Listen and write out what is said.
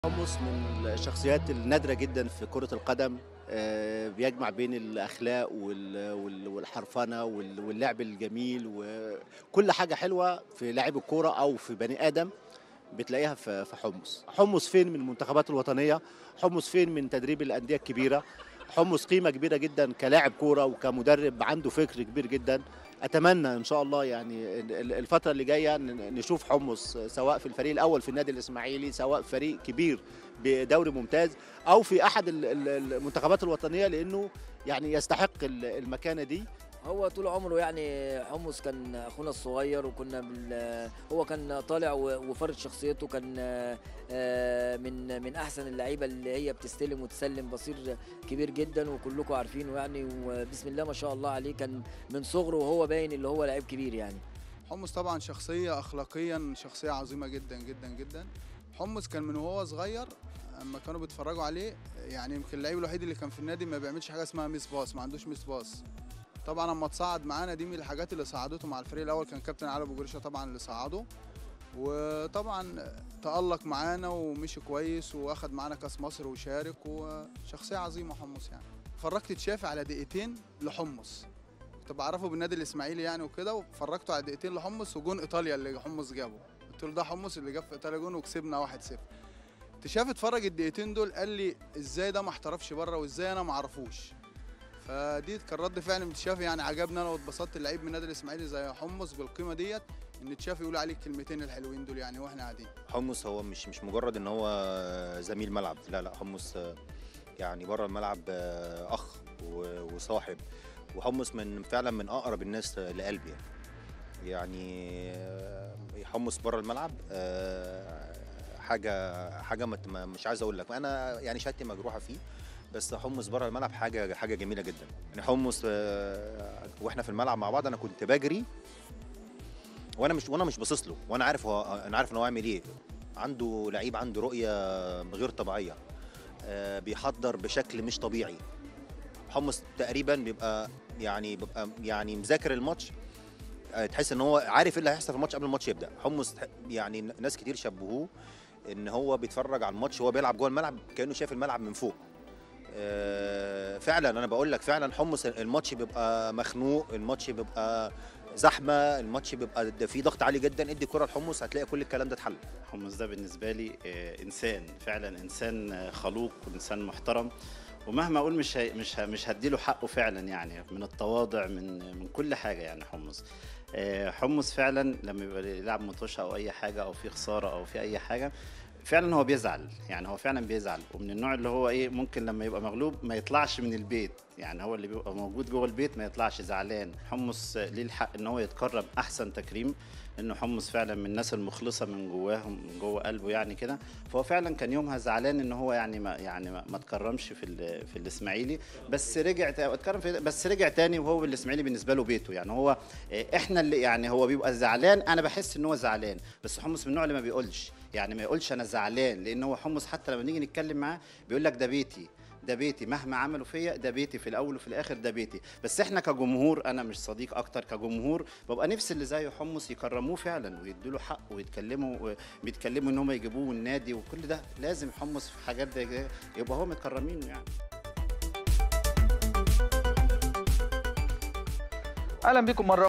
حمص من الشخصيات النادرة جدا في كرة القدم آه، بيجمع بين الأخلاق وال- وال- والحرفنة وال- واللعب الجميل وكل حاجة حلوة في لاعب الكورة أو في بني آدم بتلاقيها في في حمص حمص فين من المنتخبات الوطنية حمص فين من تدريب الأندية الكبيرة حمص قيمة كبيرة جدا كلاعب كورة وكمدرب عنده فكر كبير جدا اتمنى ان شاء الله يعني ال- الفتره اللي جايه ن- نشوف حمص سواء في الفريق الاول في النادي الاسماعيلي سواء فريق كبير بدوري ممتاز او في احد ال- ال- المنتخبات الوطنيه لانه يعني يستحق ال- المكانه دي هو طول عمره يعني حمص كان اخونا الصغير وكنا بال... هو كان طالع و- وفرض شخصيته كان آه، من من احسن اللعيبه اللي هي بتستلم وتسلم بصير كبير جدا وكلكم عارفينه يعني وبسم الله ما شاء الله عليه كان من صغره وهو باين اللي هو لعيب كبير يعني حمص طبعا شخصية أخلاقيا شخصية عظيمة جدا جدا جدا حمص كان من وهو صغير اما كانوا بيتفرجوا عليه يعني يمكن اللعيب الوحيد اللي كان في النادي ما بيعملش حاجة اسمها ميس باص ما عندوش ميس باص طبعا اما تصعد معانا دي من الحاجات اللي صعدته مع الفريق الأول كان كابتن علي أبو جريشة طبعا اللي صعده وطبعا تألق معانا ومشي كويس واخد معانا كاس مصر وشارك وشخصية عظيمة حمص يعني فرجت تشافي على دقيقتين لحمص كنت بعرفه بالنادي الاسماعيلي يعني وكده وفرجته على دقيقتين لحمص وجون ايطاليا اللي حمص جابه قلت له ده حمص اللي جاب في ايطاليا جون وكسبنا 1-0 اكتشاف اتفرج الدقيقتين دول قال لي ازاي ده ما احترفش بره وازاي انا ما اعرفوش فدي كان رد فعل من تشافي يعني عجبني انا واتبسطت اللعيب من النادي الاسماعيلي زي حمص بالقيمه ديت ان تشافي يقول عليه الكلمتين الحلوين دول يعني واحنا قاعدين حمص هو مش مش مجرد ان هو زميل ملعب لا لا حمص يعني بره الملعب اخ و- وصاحب وحمص من فعلا من اقرب الناس لقلبي يعني يعني حمص بره الملعب حاجه حاجه ما- ما- مش عايز اقول لك انا يعني شهادتي مجروحه فيه بس حمص بره الملعب حاجه حاجه جميله جدا يعني حمص آه، واحنا في الملعب مع بعض انا كنت بجري وانا مش وانا مش باصص له وانا عارف هو انا عارف ان هو عامل ايه عنده لعيب عنده رؤيه غير طبيعيه آه، بيحضر بشكل مش طبيعي حمص تقريبا بيبقى يعني بيبقى يعني مذاكر الماتش آه، تحس ان هو عارف ايه اللي هيحصل في الماتش قبل الماتش يبدا حمص تح- يعني ناس كتير شبهوه ان هو بيتفرج على الماتش وهو بيلعب جوه الملعب كانه شايف الملعب من فوق آه، فعلا انا بقول لك فعلا حمص الماتش بيبقى مخنوق الماتش بيبقى زحمه الماتش بيبقى ده فيه ضغط عالي جدا ادي كره لحمص هتلاقي كل الكلام ده اتحل حمص ده بالنسبة لي آه، إنسان فعلا إنسان آه، خلوق وإنسان محترم ومهما أقول مش هي مش ه- مش هديله حقه فعلا يعني من التواضع من من كل حاجة يعني حمص آه، حمص فعلا لما يبقى يلعب مطوشة أو أي حاجة أو في خسارة أو في أي حاجة فعلا هو بيزعل يعني هو فعلا بيزعل ومن النوع اللي هو ايه ممكن لما يبقى مغلوب ما يطلعش من البيت يعني هو اللي بيبقى موجود جوه البيت ما يطلعش زعلان حمص ليه الحق ان هو يتكرم احسن تكريم انه حمص فعلا من الناس المخلصه من جواهم من جوه قلبه يعني كده فهو فعلا كان يومها زعلان ان هو يعني ما يعني ما, ما تكرمش في ال- في الاسماعيلي بس رجع تا- اتكرم في بس رجع تاني وهو الاسماعيلي بالنسبه له بيته يعني هو آه، احنا اللي يعني هو بيبقى زعلان انا بحس ان هو زعلان بس حمص من النوع اللي ما بيقولش يعني ما يقولش انا زعلان لان هو حمص حتى لما نيجي نتكلم معاه بيقول لك ده بيتي ده بيتي مهما عملوا فيا ده بيتي في الاول وفي الاخر ده بيتي بس احنا كجمهور انا مش صديق اكتر كجمهور ببقى نفسي اللي زي حمص يكرموه فعلا ويدوا له حق ويتكلموا بيتكلموا ان هم يجيبوه النادي وكل ده لازم حمص في حاجات زي كده يبقى هو متكرمين يعني اهلا بكم مره